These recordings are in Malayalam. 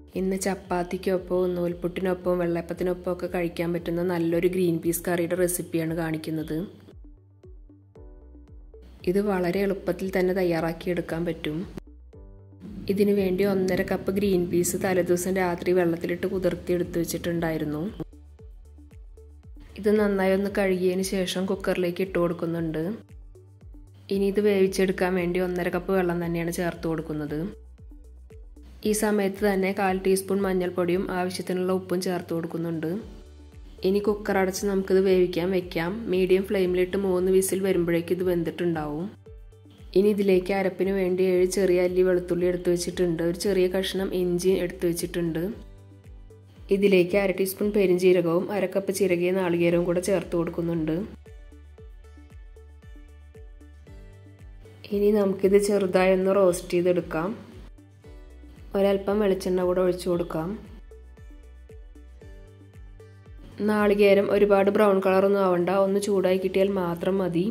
ഇന്ന് ചപ്പാത്തിക്കൊപ്പവും നൂൽപുട്ടിനൊപ്പവും വെള്ളയപ്പത്തിനൊപ്പം ഒക്കെ കഴിക്കാൻ പറ്റുന്ന നല്ലൊരു ഗ്രീൻ പീസ് കറിയുടെ റെസിപ്പിയാണ് കാണിക്കുന്നത് ഇത് വളരെ എളുപ്പത്തിൽ തന്നെ തയ്യാറാക്കിയെടുക്കാൻ പറ്റും ഇതിനു വേണ്ടി ഒന്നര കപ്പ് ഗ്രീൻ പീസ് തലേദിവസം രാത്രി വെള്ളത്തിലിട്ട് കുതിർത്തി എടുത്തു വെച്ചിട്ടുണ്ടായിരുന്നു ഇത് നന്നായി ഒന്ന് കഴുകിയതിന് ശേഷം കുക്കറിലേക്ക് ഇട്ട് കൊടുക്കുന്നുണ്ട് ഇനി ഇത് വേവിച്ചെടുക്കാൻ വേണ്ടി ഒന്നര കപ്പ് വെള്ളം തന്നെയാണ് ചേർത്ത് കൊടുക്കുന്നത് ഈ സമയത്ത് തന്നെ കാൽ ടീസ്പൂൺ മഞ്ഞൾപ്പൊടിയും ആവശ്യത്തിനുള്ള ഉപ്പും ചേർത്ത് കൊടുക്കുന്നുണ്ട് ഇനി കുക്കർ അടച്ച് നമുക്കിത് വേവിക്കാൻ വെക്കാം മീഡിയം ഫ്ലെയിമിലിട്ട് മൂന്ന് വിസിൽ വരുമ്പോഴേക്കും ഇത് വെന്തിട്ടുണ്ടാവും ഇനി ഇതിലേക്ക് അരപ്പിന് വേണ്ടി ഏഴ് ചെറിയ അല്ലി വെളുത്തുള്ളി എടുത്തു വെച്ചിട്ടുണ്ട് ഒരു ചെറിയ കഷ്ണം ഇഞ്ചി എടുത്തു വെച്ചിട്ടുണ്ട് ഇതിലേക്ക് അര ടീസ്പൂൺ പെരിഞ്ജീരകവും അരക്കപ്പ് ചിരകിയ നാളികേരവും കൂടെ ചേർത്ത് കൊടുക്കുന്നുണ്ട് ഇനി നമുക്കിത് ചെറുതായി ഒന്ന് റോസ്റ്റ് ചെയ്തെടുക്കാം ഒരൽപ്പം വെളിച്ചെണ്ണ കൂടെ ഒഴിച്ചു കൊടുക്കാം നാളികേരം ഒരുപാട് ബ്രൗൺ കളറൊന്നും ആവണ്ട ഒന്ന് ചൂടായി കിട്ടിയാൽ മാത്രം മതി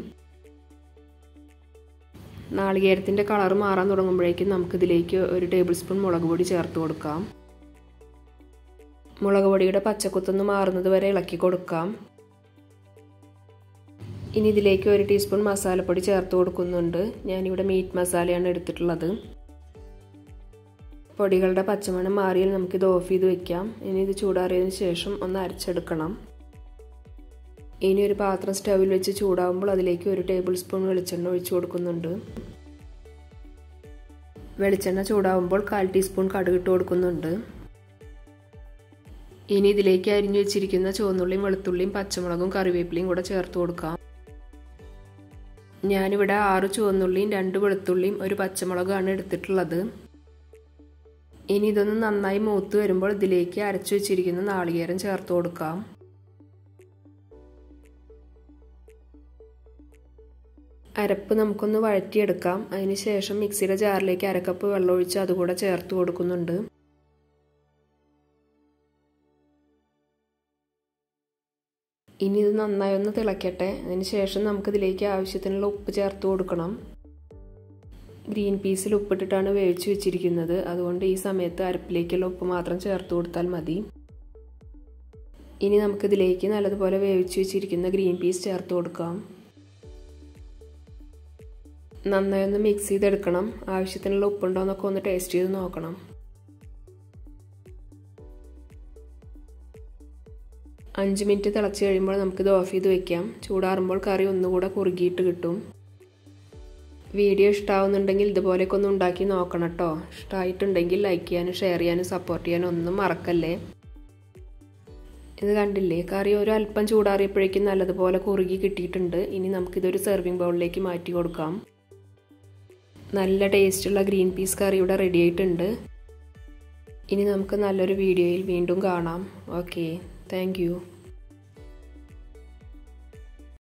നാളികേരത്തിൻ്റെ കളർ മാറാൻ തുടങ്ങുമ്പോഴേക്കും നമുക്കിതിലേക്ക് ഒരു ടേബിൾ സ്പൂൺ മുളക് പൊടി ചേർത്ത് കൊടുക്കാം മുളക് പൊടിയുടെ പച്ചക്കുത്തൊന്ന് മാറുന്നത് വരെ ഇളക്കി കൊടുക്കാം ഇനി ഇതിലേക്ക് ഒരു ടീസ്പൂൺ മസാലപ്പൊടി ചേർത്ത് കൊടുക്കുന്നുണ്ട് ഞാനിവിടെ മീറ്റ് മസാലയാണ് എടുത്തിട്ടുള്ളത് പൊടികളുടെ പച്ചമണം മാറിയാൽ നമുക്കിത് ഓഫ് ചെയ്ത് വെക്കാം ഇനി ഇത് ചൂടാറിയതിന് ശേഷം ഒന്ന് അരച്ചെടുക്കണം ഇനി ഒരു പാത്രം സ്റ്റവിൽ വെച്ച് ചൂടാകുമ്പോൾ അതിലേക്ക് ഒരു ടേബിൾ സ്പൂൺ വെളിച്ചെണ്ണ ഒഴിച്ചു കൊടുക്കുന്നുണ്ട് വെളിച്ചെണ്ണ ചൂടാകുമ്പോൾ കാൽ ടീസ്പൂൺ കടുക് ഇട്ട് കൊടുക്കുന്നുണ്ട് ഇനി ഇതിലേക്ക് അരിഞ്ഞു വെച്ചിരിക്കുന്ന ചുവന്നുള്ളിയും വെളുത്തുള്ളിയും പച്ചമുളകും കറിവേപ്പിലയും കൂടെ ചേർത്ത് കൊടുക്കാം ഞാനിവിടെ ആറ് ചുവന്നുള്ളിയും രണ്ട് വെളുത്തുള്ളിയും ഒരു പച്ചമുളകാണ് എടുത്തിട്ടുള്ളത് ഇനി ഇതൊന്ന് നന്നായി മൂത്ത് വരുമ്പോൾ ഇതിലേക്ക് അരച്ചു വെച്ചിരിക്കുന്ന നാളികേരം ചേർത്ത് കൊടുക്കാം അരപ്പ് നമുക്കൊന്ന് വഴറ്റിയെടുക്കാം അതിനുശേഷം മിക്സിയുടെ ജാറിലേക്ക് അരക്കപ്പ് വെള്ളം ഒഴിച്ച് അതുകൂടെ ചേർത്ത് കൊടുക്കുന്നുണ്ട് ഇനി ഇത് നന്നായി ഒന്ന് തിളയ്ക്കട്ടെ അതിനുശേഷം നമുക്കിതിലേക്ക് ആവശ്യത്തിനുള്ള ഉപ്പ് ചേർത്ത് കൊടുക്കണം ഗ്രീൻ പീസിൽ ഉപ്പിട്ടിട്ടാണ് വേവിച്ച് വെച്ചിരിക്കുന്നത് അതുകൊണ്ട് ഈ സമയത്ത് അരപ്പിലേക്കുള്ള ഉപ്പ് മാത്രം ചേർത്ത് കൊടുത്താൽ മതി ഇനി നമുക്കിതിലേക്ക് നല്ലതുപോലെ വേവിച്ച് വെച്ചിരിക്കുന്ന ഗ്രീൻ പീസ് ചേർത്ത് കൊടുക്കാം നന്നായി ഒന്ന് മിക്സ് ചെയ്തെടുക്കണം ആവശ്യത്തിനുള്ള ഉപ്പുണ്ടോ എന്നൊക്കെ ഒന്ന് ടേസ്റ്റ് ചെയ്ത് നോക്കണം അഞ്ച് മിനിറ്റ് തിളച്ച് കഴിയുമ്പോൾ നമുക്കിത് ഓഫ് ചെയ്ത് വെക്കാം ചൂടാറുമ്പോൾ കറി ഒന്നുകൂടെ കുറുകിയിട്ട് കിട്ടും വീഡിയോ ഇഷ്ടമാവുന്നുണ്ടെങ്കിൽ ഇതുപോലെയൊക്കെ ഒന്ന് ഉണ്ടാക്കി നോക്കണം കേട്ടോ ഇഷ്ടമായിട്ടുണ്ടെങ്കിൽ ലൈക്ക് ചെയ്യാനും ഷെയർ ചെയ്യാനും സപ്പോർട്ട് ചെയ്യാനും ഒന്നും മറക്കല്ലേ ഇത് കണ്ടില്ലേ കറി ഒരു അല്പം ചൂടാറിയപ്പോഴേക്കും നല്ലതുപോലെ കുറുകി കിട്ടിയിട്ടുണ്ട് ഇനി നമുക്കിതൊരു സെർവിങ് ബൗളിലേക്ക് മാറ്റി കൊടുക്കാം നല്ല ടേസ്റ്റുള്ള ഗ്രീൻ പീസ് കറി ഇവിടെ റെഡി ആയിട്ടുണ്ട് ഇനി നമുക്ക് നല്ലൊരു വീഡിയോയിൽ വീണ്ടും കാണാം ഓക്കെ താങ്ക്